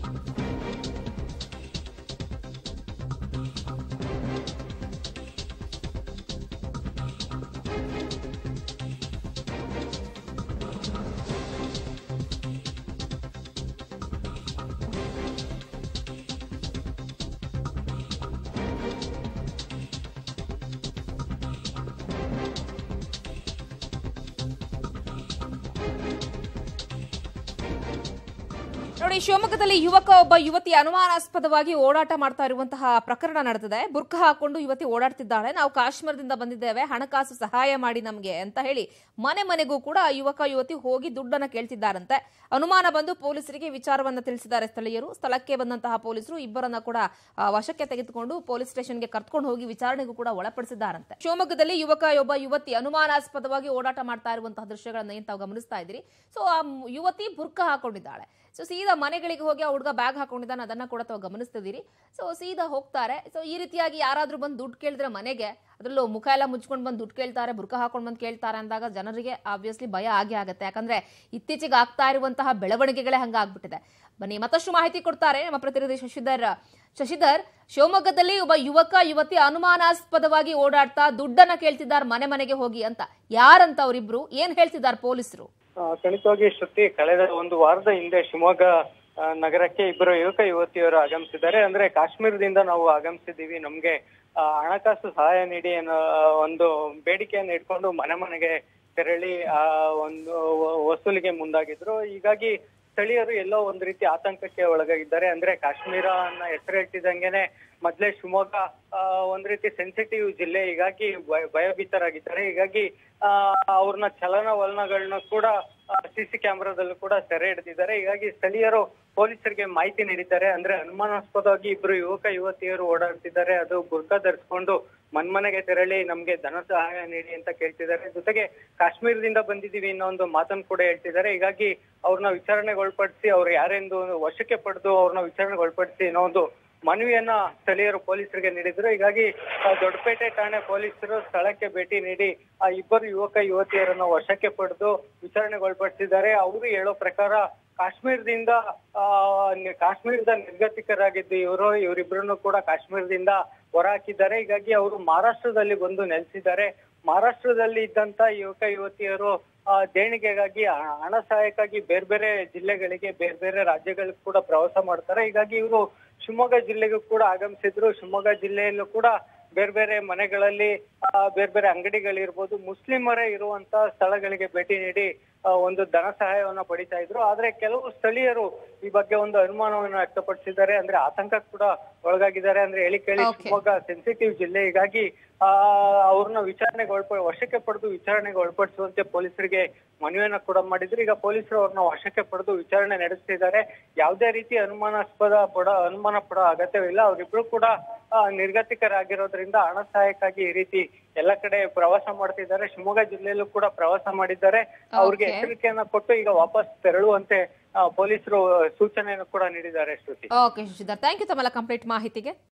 ನೋಡಿ ಶಿವಮೊಗ್ಗದಲ್ಲಿ ಯುವಕ ಒಬ್ಬ ಯುವತಿ ಅನುಮಾನಾಸ್ಪದವಾಗಿ ಓಡಾಟ ಮಾಡ್ತಾ ಇರುವಂತಹ ಪ್ರಕರಣ ನಡೆದಿದೆ ಬುರ್ಕ ಹಾಕೊಂಡು ಯುವತಿ ಓಡಾಡ್ತಿದ್ದಾಳೆ ನಾವು ಕಾಶ್ಮೀರದಿಂದ ಬಂದಿದ್ದೇವೆ ಹಣಕಾಸು ಸಹಾಯ ಮಾಡಿ ನಮಗೆ ಅಂತ ಹೇಳಿ ಮನೆ ಮನೆಗೂ ಕೂಡ ಆ ಯುವಕ ಯುವತಿ ಹೋಗಿ ದುಡ್ಡನ್ನ ಕೇಳ್ತಿದ್ದಾರಂತೆ ಅನುಮಾನ ಬಂದು ಪೊಲೀಸರಿಗೆ ವಿಚಾರವನ್ನ ತಿಳಿಸಿದ್ದಾರೆ ಸ್ಥಳೀಯರು ಸ್ಥಳಕ್ಕೆ ಬಂದಂತಹ ಪೊಲೀಸರು ಇಬ್ಬರನ್ನ ಕೂಡ ಆ, ವಶಕ್ಕೆ ತೆಗೆದುಕೊಂಡು ಪೊಲೀಸ್ ಸ್ಟೇಷನ್ಗೆ ಕರ್ಕೊಂಡು ಹೋಗಿ ವಿಚಾರಣೆಗೂ ಕೂಡ ಒಳಪಡಿಸಿದ್ದಾರಂತೆ ಶಿವಮೊಗ್ಗದಲ್ಲಿ ಯುವಕ ಒಬ್ಬ ಯುವತಿ ಅನುಮಾನಾಸ್ಪದವಾಗಿ ಓಡಾಟ ಮಾಡ್ತಾ ಇರುವಂತಹ ದೃಶ್ಯಗಳನ್ನ ಏನ್ ತಾವು ಗಮನಿಸ್ತಾ ಇದ್ದೀರಿ ಸೊ ಆ ಮ್- ಯುವತಿ ಬುರ್ಕ ಹಾಕೊಂಡಿದ್ದಾಳೆ ಸೊ ಸೀದಾ ಮನೆಗಳಿಗೆ ಹೋಗಿ ಆ ಹುಡುಗ ಬ್ಯಾಗ್ ಹಾಕೊಂಡಿದ್ದಾನೆ ಅದನ್ನ ಕೂಡ ತಾವು ಗಮನಿಸ್ತಿದ್ದೀರಿ ಸೊ ಸೀದಾ ಹೋಗ್ತಾರೆ ಸೊ ಈ ರೀತಿಯಾಗಿ ಯಾರಾದ್ರೂ ಬಂದು ದುಡ್ಡು ಕೇಳಿದ್ರೆ ಮನೆಗೆ ಅದರಲ್ಲೂ ಮುಖ ಎಲ್ಲ ಮುಚ್ಕೊಂಡು ಬಂದು ದುಡ್ಡು ಕೇಳ್ತಾರೆ ಬುರ್ಕ ಹಾಕೊಂಡು ಬಂದು ಕೇಳ್ತಾರೆ ಅಂದಾಗ ಜನರಿಗೆ ಆಬ್ವಿಯಸ್ಲಿ ಭಯ ಆಗೇ ಆಗುತ್ತೆ ಯಾಕಂದ್ರೆ ಇತ್ತೀಚೆಗೆ ಆಗ್ತಾ ಇರುವಂತಹ ಬೆಳವಣಿಗೆಗಳೇ ಹಂಗಾಗ್ಬಿಟ್ಟಿದೆ ಬನ್ನಿ ಮತ್ತಷ್ಟು ಮಾಹಿತಿ ಕೊಡ್ತಾರೆ ನಮ್ಮ ಪ್ರತಿನಿಧಿ ಶಶಿಧರ್ ಶಶಿಧರ್ ಶಿವಮೊಗ್ಗದಲ್ಲಿ ಒಬ್ಬ ಯುವಕ ಯುವತಿ ಅನುಮಾನಾಸ್ಪದವಾಗಿ ಓಡಾಡ್ತಾ ದುಡ್ಡನ್ನ ಕೇಳ್ತಿದ್ದಾರೆ ಮನೆ ಮನೆಗೆ ಹೋಗಿ ಅಂತ ಯಾರಂತ ಅವರಿಬ್ರು ಏನ್ ಹೇಳ್ತಿದ್ದಾರೆ ಪೊಲೀಸರು ಆ, ಖಂಡಿತವಾಗಿ ಶ್ರುತಿ ಕಳೆದ ಒಂದು ವಾರದ ಹಿಂದೆ ಶಿವಮೊಗ್ಗ ಆ, ನಗರಕ್ಕೆ ಇಬ್ಬರು ಯುವಕ ಯುವತಿಯರು ಆಗಮಿಸಿದ್ದಾರೆ ಅಂದ್ರೆ ಕಾಶ್ಮೀರದಿಂದ ನಾವು ಆಗಮಿಸಿದ್ದೀವಿ ನಮ್ಗೆ ಆ, ಹಣಕಾಸು ಸಹಾಯ ನೀಡಿ ಅನ್ನೋ ಒಂದು ಬೇಡಿಕೆಯನ್ನು ಇಟ್ಕೊಂಡು ಮನೆ ಮನೆಗೆ ತೆರಳಿ ಆ ಒಂದು ವ- ವಸೂಲಿಗೆ ಮುಂದಾಗಿದ್ರು ಹೀಗಾಗಿ ಸ್ಥಳೀಯರು ಎಲ್ಲೋ ಒಂದು ರೀತಿ ಆತಂಕಕ್ಕೆ ಒಳಗಾಗಿದ್ದಾರೆ ಅಂದ್ರೆ ಕಾಶ್ಮೀರ ಅನ್ನ ಹೆಸರಿಟ್ಟಿದಂಗೆನೆ ಮೊದ್ಲೇ ಶಿವಮೊಗ್ಗ ಆ, ಒಂದ್ ರೀತಿ ಸೆನ್ಸಿಟಿವ್ ಜಿಲ್ಲೆ ಹೀಗಾಗಿ ಭಯ- ಭಯಭೀತರಾಗಿದ್ದಾರೆ ಹೀಗಾಗಿ ಆ ಅವ್ರನ್ನ ಚಲನವಲನಗಳನ್ನ ಕೂಡ ಸಿಸಿ ಕ್ಯಾಮೆರಾದಲ್ಲೂ ಕೂಡ ಸೆರೆ ಹಿಡಿದಿದ್ದಾರೆ ಹೀಗಾಗಿ ಸ್ಥಳೀಯರು ಪೊಲೀಸರಿಗೆ ಮಾಹಿತಿ ನೀಡಿದ್ದಾರೆ ಅಂದ್ರೆ ಅನುಮಾನಾಸ್ಪದವಾಗಿ ಇಬ್ರು ಯುವಕ ಯುವತಿಯರು ಓಡಾಡ್ತಿದ್ದಾರೆ ಅದು ಬುರ್ಕ ಧರಿಸ್ಕೊಂಡು ಮನ್ಮನೆಗೆ ತೆರಳಿ ನಮ್ಗೆ ಧನ ಸಹಾಯ ನೀಡಿ ಅಂತ ಕೇಳ್ತಿದ್ದಾರೆ ಜೊತೆಗೆ ಕಾಶ್ಮೀರದಿಂದ ಬಂದಿದೀವಿ ಅನ್ನೋ ಒಂದು ಮಾತನ್ನು ಕೂಡ ಹೇಳ್ತಿದ್ದಾರೆ ಹೀಗಾಗಿ ಅವ್ರನ್ನ ವಿಚಾರಣೆಗೆ ಒಳಪಡಿಸಿ ಅವ್ರು ಯಾರೆಂದು ವಶಕ್ಕೆ ಪಡೆದು ಅವ್ರನ್ನ ವಿಚಾರಣೆಗೆ ಒಳಪಡಿಸಿ ಅನ್ನೋ ಒಂದು ಮನವಿಯನ್ನ ಸ್ಥಳೀಯರು ಪೊಲೀಸರಿಗೆ ನೀಡಿದ್ರು ಹೀಗಾಗಿ ಆ, ದೊಡ್ಡಪೇಟೆ ಠಾಣೆ ಪೊಲೀಸರು ಸ್ಥಳಕ್ಕೆ ಭೇಟಿ ನೀಡಿ ಆ ಇಬ್ಬರು ಯುವಕ ಯುವತಿಯರನ್ನ ವಶಕ್ಕೆ ಪಡೆದು ವಿಚಾರಣೆಗೆ ಒಳಪಡಿಸಿದ್ದಾರೆ ಅವರು ಹೇಳೋ ಪ್ರಕಾರ ಕಾಶ್ಮೀರದಿಂದ ಆ ನಿ- ಕಾಶ್ಮೀರದ ನಿರ್ಗತಿಕರಾಗಿದ್ದು ಇವರು ಇವರಿಬ್ಬರನ್ನು ಕೂಡ ಕಾಶ್ಮೀರದಿಂದ ಹೊರಹಾಕಿದ್ದಾರೆ ಹೀಗಾಗಿ ಅವರು ಮಹಾರಾಷ್ಟ್ರದಲ್ಲಿ ಬಂದು ನೆಲೆಸಿದ್ದಾರೆ ಮಹಾರಾಷ್ಟ್ರದಲ್ಲಿ ಇದ್ದಂತ ಯುವಕ ಯುವತಿಯರು ಆ, ದೇಣಿಗೆಗಾಗಿ ಹ- ಹಣ ಸಹಾಯಕ್ಕಾಗಿ ಬೇರೆ ಬೇರೆ ಜಿಲ್ಲೆಗಳಿಗೆ ಬೇರೆ ಬೇರೆ ರಾಜ್ಯಗಳಿಗೆ ಕೂಡ ಪ್ರವಾಸ ಮಾಡ್ತಾರೆ ಹೀಗಾಗಿ ಇವರು ಶಿವಮೊಗ್ಗ ಜಿಲ್ಲೆಗೂ ಕೂಡ ಆಗಮಿಸಿದ್ರು ಶಿವಮೊಗ್ಗ ಜಿಲ್ಲೆಯಲ್ಲೂ ಕೂಡ ಬೇರೆ ಬೇರೆ ಮನೆಗಳಲ್ಲಿ ಆ, ಬೇರೆ ಬೇರೆ ಅಂಗಡಿಗಳಿರ್ಬೋದು ಮುಸ್ಲಿಮರೇ ಇರುವಂತ ಸ್ಥಳಗಳಿಗೆ ಭೇಟಿ ನೀಡಿ ಆ, ಒಂದು ಧನ ಸಹಾಯವನ್ನ ಪಡಿತಾ ಇದ್ರು ಆದ್ರೆ ಕೆಲವು ಸ್ಥಳೀಯರು ಈ ಬಗ್ಗೆ ಒಂದು ಅನುಮಾನವನ್ನು ವ್ಯಕ್ತಪಡಿಸಿದ್ದಾರೆ ಅಂದ್ರೆ ಆತಂಕ ಕೂಡ ಒಳಗಾಗಿದ್ದಾರೆ ಅಂದ್ರೆ ಹೇಳಿ ಕೇಳಿ Okay. ಶಿವಮೊಗ್ಗ ಸೆನ್ಸಿಟಿವ್ ಜಿಲ್ಲೆ ಹೀಗಾಗಿ ಆ ಅವ್ರನ್ನ ವಿಚಾರಣೆಗೆ ಒಳಪ ವಶಕ್ಕೆ ಪಡೆದು ವಿಚಾರಣೆಗೆ ಒಳಪಡಿಸುವಂತೆ ಪೊಲೀಸರಿಗೆ ಮನವಿಯನ್ನ ಕೂಡ ಮಾಡಿದ್ರು ಈಗ ಪೊಲೀಸರು ಅವ್ರನ್ನ ವಶಕ್ಕೆ ಪಡೆದು ವಿಚಾರಣೆ ನಡೆಸ್ತಿದ್ದಾರೆ ಯಾವುದೇ ರೀತಿ ಅನುಮಾನಾಸ್ಪದ ಪಡ ಅನುಮಾನ ಪಡೋ ಅಗತ್ಯವಿಲ್ಲ ಅವರಿಬ್ರು ಕೂಡ ಆ, ನಿರ್ಗತಿಕರಾಗಿರೋದ್ರಿಂದ ಹಣ ಸಹಾಯಕ್ಕಾಗಿ ಈ ರೀತಿ ಎಲ್ಲ ಕಡೆ ಪ್ರವಾಸ ಮಾಡ್ತಿದ್ದಾರೆ ಶಿವಮೊಗ್ಗ ಜಿಲ್ಲೆಯಲ್ಲೂ ಕೂಡ ಪ್ರವಾಸ ಮಾಡಿದ್ದಾರೆ ಅವ್ರಿಗೆ Okay. ಎಚ್ಚರಿಕೆಯನ್ನ ಕೊಟ್ಟು ಈಗ ವಾಪಸ್ ತೆರಳುವಂತೆ ಆ, ಪೊಲೀಸರು ಸೂಚನೆಯನ್ನು ಕೂಡ ನೀಡಿದ್ದಾರೆ Shruti okay Shashidhar thank you ತಮ್ಮೆಲ್ಲ ಕಂಪ್ಲೀಟ್ ಮಾಹಿತಿಗೆ